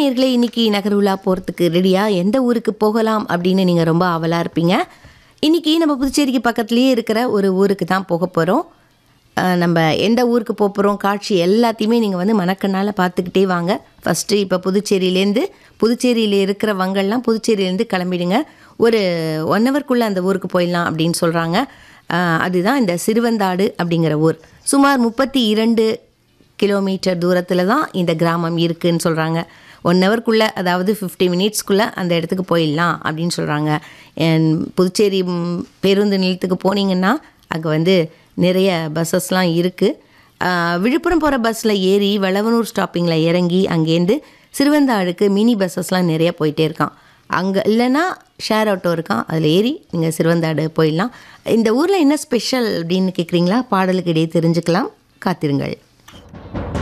நேயர்களே இன்னைக்கு நகருலா போகிறதுக்கு ரெடியா எந்த ஊருக்கு போகலாம் அப்படின்னு நீங்கள் ரொம்ப ஆவலாக இருப்பீங்க இன்னைக்கு நம்ம புதுச்சேரிக்கு பக்கத்துலேயே இருக்கிற ஒரு ஊருக்கு தான் போக போகிறோம் நம்ம எந்த ஊருக்கு போக போகிறோம் காட்சி எல்லாத்தையுமே நீங்கள் வந்து மனக்கண்ணால் பார்த்துக்கிட்டே வாங்க ஃபஸ்ட்டு இப்போ புதுச்சேரியிலேருந்து புதுச்சேரியில் இருக்கிறவங்கெல்லாம் புதுச்சேரியிலேருந்து கிளம்பிடுங்க ஒரு ஒன் ஹவர்க்குள்ளே அந்த ஊருக்கு போயிடலாம் அப்படின்னு சொல்கிறாங்க அதுதான் இந்த சிறுவந்தாடு அப்படிங்கிற ஊர் சுமார் முப்பத்தி இரண்டு கிலோமீட்டர் தூரத்தில் தான் இந்த கிராமம் இருக்குன்னு சொல்கிறாங்க ஒன் ஹவர்க்குள்ளே அதாவது ஃபிஃப்டி மினிட்ஸ்க்குள்ளே அந்த இடத்துக்கு போயிடலாம் அப்படின்னு சொல்கிறாங்க புதுச்சேரி ம், பேருந்து நிலையத்துக்கு போனீங்கன்னா அங்கே வந்து நிறைய பஸ்ஸஸ்லாம் இருக்குது விழுப்புரம் போகிற பஸ்ஸில் ஏறி வளவனூர் ஸ்டாப்பிங்கில் இறங்கி அங்கேருந்து சிறுவந்தாடுக்கு மினி பஸ்ஸஸ்லாம் நிறைய போயிட்டே இருக்கான் அங்கே இல்லைன்னா ஷேர் ஆட்டோ இருக்கான் அதில் ஏறி நீங்கள் சிறுவந்தாடு போயிடலாம் இந்த ஊரில் என்ன ஸ்பெஷல் அப்படின்னு கேட்குறீங்களா பாடலுக்கு இடையே தெரிஞ்சுக்கலாம் காத்திருங்கள்